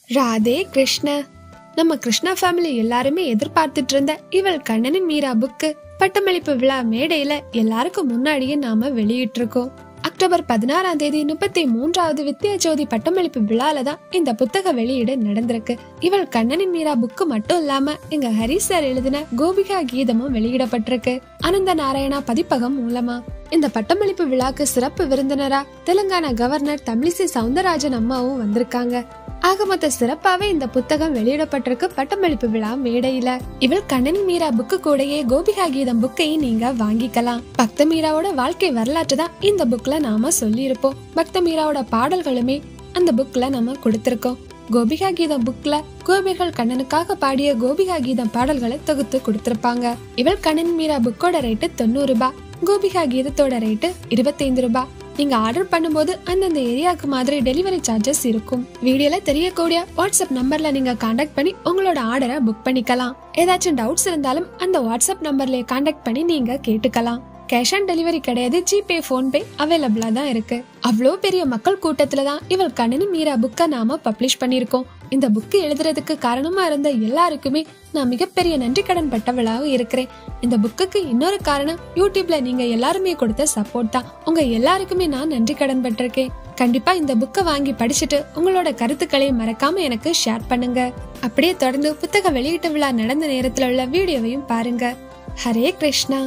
ராதே கிருஷ்ண நம்ம கிருஷ்ணா ஃபேமிலி எல்லாருமே எதிர்பார்த்துட்டு இருந்த இவள் கண்ணனின் மீரா புக்கு பட்டமளிப்பு விழா மேடையில எல்லாருக்கும் முன்னாடியே நாம வெளியிட்டு இருக்கோம் அக்டோபர் பதினாறாம் தேதி முப்பத்தி மூன்றாவது வித்யா ஜோதி பட்டமளிப்பு விழால தான் இந்த புத்தக வெளியீடு நடந்திருக்கு இவள் கண்ணனின் மீரா புக்கு மட்டும் இல்லாம எங்க ஹரி சார் எழுதின கோபிகா கீதமும் வெளியிடப்பட்டிருக்கு அனந்த நாராயணா பதிப்பகம் மூலமா இந்த பட்டமளிப்பு விழாக்கு சிறப்பு விருந்தினரா தெலுங்கானா கவர்னர் தமிழிசை சவுந்தரராஜன் அம்மாவும் வந்திருக்காங்க ஆக மொத்த சிறப்பாவே இந்த புத்தகம் வெளியிடப்பட்டிருக்கு பட்டமளிப்பு விழா மேடையில இவள் கண்ணன் மீரா புக்கு கூடயே கோபிகா கீதம் புக்கையும் நீங்க வாங்கிக்கலாம் பக்த மீராவோட வாழ்க்கை வரலாற்று தான் இந்த புக்ல நாம சொல்லி இருப்போம் பக்த மீராவோட பாடல்களுமே அந்த புக்ல நம்ம கொடுத்திருக்கோம் கோபிகா கீதம் புக்ல கோபிகள் கண்ணனுக்காக பாடிய கோபிகா கீதம் பாடல்களை தொகுத்து கொடுத்திருப்பாங்க இவள் கண்ணன் மீரா புக்கோட ரேட்டு தொண்ணூறு ரூபாய் கோபிகா கீதத்தோட ரேட்டு இருபத்தைந்து ரூபாய் நீங்க ஆர்டர் பண்ணும்போது அந்தந்த ஏரியாவுக்கு மாதிரி டெலிவரி சார்ஜஸ் இருக்கும் வீடியோல தெரியக்கூடிய வாட்ஸ்அப் நம்பர்ல நீங்க காண்டாக்ட் பண்ணி உங்களோட ஆர்டரை புக் பண்ணிக்கலாம் ஏதாச்சும் டவுட்ஸ் இருந்தாலும் அந்த வாட்ஸ்அப் நம்பர்ல காண்டாக்ட் பண்ணி நீங்க கேட்டுக்கலாம் கேஷ் ஆன் டெலிவரி கிடையாது ஜிபே போன்பே அவைலபிளா தான் இருக்கு அவ்வளோ பெரிய மக்கள் கூட்டத்துல தான் இவள் கண்ணனி மீரா புக்கை நாம பப்ளிஷ் பண்ணிருக்கோம் இந்த புக்கு எழுதுறதுக்கு காரணமா இருந்த எல்லாருக்குமே நான் மிகப்பெரிய நன்றி கடன் பட்டவளாகவும் இருக்கிறேன் இந்த புக்குக்கு இன்னொரு காரணம் யூடியூப்ல நீங்க எல்லாருமே கொடுத்த சப்போர்ட் தான் உங்க எல்லாருக்குமே நான் நன்றி கடன் பட்டிருக்கேன் கண்டிப்பா இந்த புக்கை வாங்கி படிச்சுட்டு உங்களோட கருத்துக்களை மறக்காம எனக்கு ஷேர் பண்ணுங்க அப்படியே தொடர்ந்து புத்தக வெளியீட்டு விழா நடந்த நேரத்துல உள்ள வீடியோவையும் பாருங்க ஹரே கிருஷ்ணா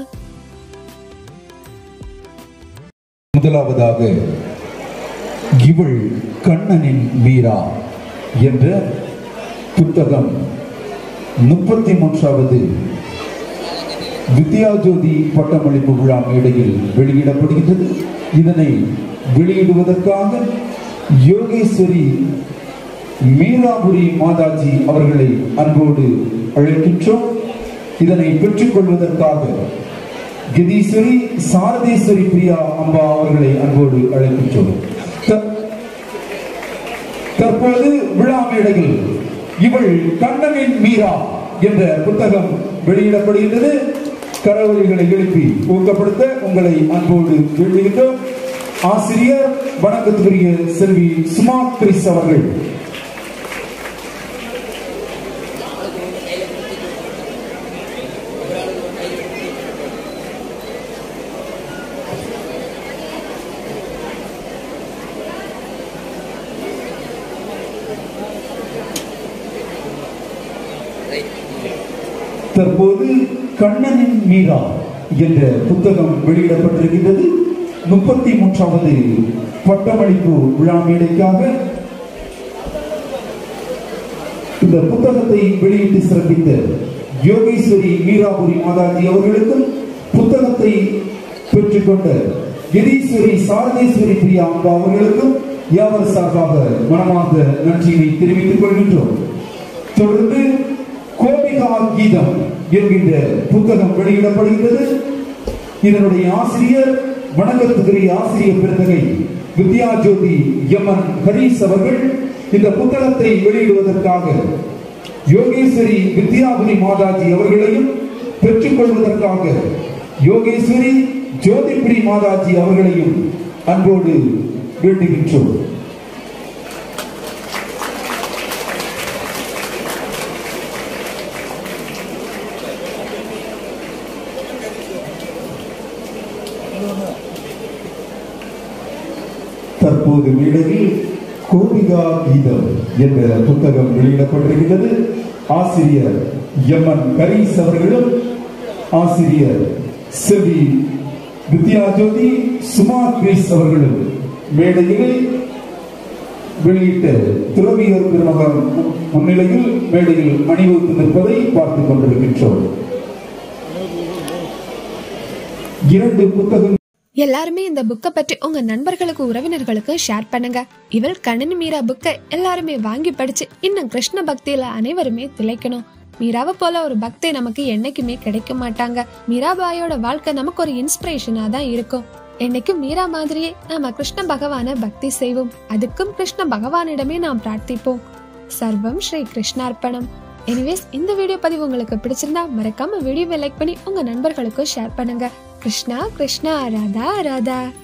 முதலாவதாக இவள் கண்ணனின் மீரா என்ற புத்தகம் முப்பத்தி மூன்றாவது வித்யாஜோதி பட்டமளிப்பு விழா மேடையில் வெளியிடப்படுகின்றது இதனை வெளியிடுவதற்காக யோகேஸ்வரி மீராபுரி மாதாஜி அவர்களை அன்போடு அழைக்கின்றோம் இதனை பெற்றுக்கொள்வதற்காக கதீஸ்வரி சாரதேஸ்வரி பிரியா அம்பா அவர்களை அன்போடு அழைக்கின்றோம் த- தற்போது விழா மேடையில் இவள் கண்ணனின் மீரா என்ற புத்தகம் வெளியிடப்படுகின்றது கரவொலிகளை எழுப்பி ஊக்கப்படுத்த உங்களை அன்போடு வேண்டுகின்றோம் ஆசிரியர் வணக்கத்துக்குரிய செல்வி சுமா கிறிஸ் அவர்கள் தற்போது கண்ணனின் மீரா என்ற புத்தகம் வெளியிடப்பட்டிருக்கின்றது முப்பத்தி மூன்றாவது பட்டமளிப்பு விழா மேடைக்காக இந்த புத்தகத்தை வெளியிட்டு சிறப்பித்த யோகேஸ்வரி மீராபுரி மாதாஜி அவர்களுக்கும் புத்தகத்தை பெற்றுக்கொண்ட கிரீஸ்வரி சாரதேஸ்வரி பிரியா அம்பா அவர்களுக்கும் யாவர் சார்பாக மனமார்ந்த நன்றியை தெரிவித்துக் கொள்கின்றோம் தொடர்ந்து கோபிகா கீதம் என்கின்ற புத்தகம் வெளியிடப்படுகிறது இதனுடைய ஆசிரியர் வணக்கத்துக்குரிய ஆசிரியர் பெருந்தகை வித்யாஜோதி எம்என் ஹரீஸ் அவர்கள் இந்த புத்தகத்தை வெளியிடுவதற்காக யோகேஸ்வரி வித்யாபுரி மாதாஜி அவர்களையும் பெற்றுக்கொள்வதற்காக யோகேஸ்வரி ஜோதிபிரி மாதாஜி அவர்களையும் அன்போடு வேண்டுகின்றோம் தற்போது மேடையில் கோபிகா கீதம் என்ற புத்தகம் வெளியிடப்பட்டிருக்கிறது ஆசிரியர் எம்என் கரீஸ் அவர்களும் ஆசிரியர் செல்வி வித்யாஜோதி சுமா கிரீஸ் அவர்களும் மேடையில் வெளியிட்ட துறவியர் பெருமகன் முன்னிலையில் மேடையில் அணிவகுத்து நிற்பதை பார்த்துக் கொண்டிருக்கின்றோம் இரண்டு புத்தகம் எல்லாருமே இந்த புக்கை பற்றி உங்க நண்பர்களுக்கு உறவினர்களுக்கு ஷேர் பண்ணுங்க இவள் கண்ணன் மீரா புக்கை எல்லாருமே வாங்கி படிச்சு இன்னும் கிருஷ்ண பக்தியில அனைவருமே திளைக்கணும் மீராவை போல ஒரு பக்தி நமக்கு என்னைக்குமே கிடைக்க மாட்டாங்க மீராபாயோட வாழ்க்கை நமக்கு ஒரு இன்ஸ்பிரேஷனா தான் இருக்கும் என்னைக்கும் மீரா மாதிரியே நாம கிருஷ்ண பகவான பக்தி செய்வோம் அதுக்கும் கிருஷ்ண பகவானிடமே நாம் பிரார்த்திப்போம் சர்வம் ஸ்ரீ கிருஷ்ணார்ப்பணம் எனிவேஸ் இந்த வீடியோ பதிவு உங்களுக்கு பிடிச்சிருந்தா மறக்காம வீடியோவை லைக் பண்ணி உங்க நண்பர்களுக்கும் ஷேர் பண்ணுங்க கிருஷ்ணா கிருஷ்ணா ராதா ராதா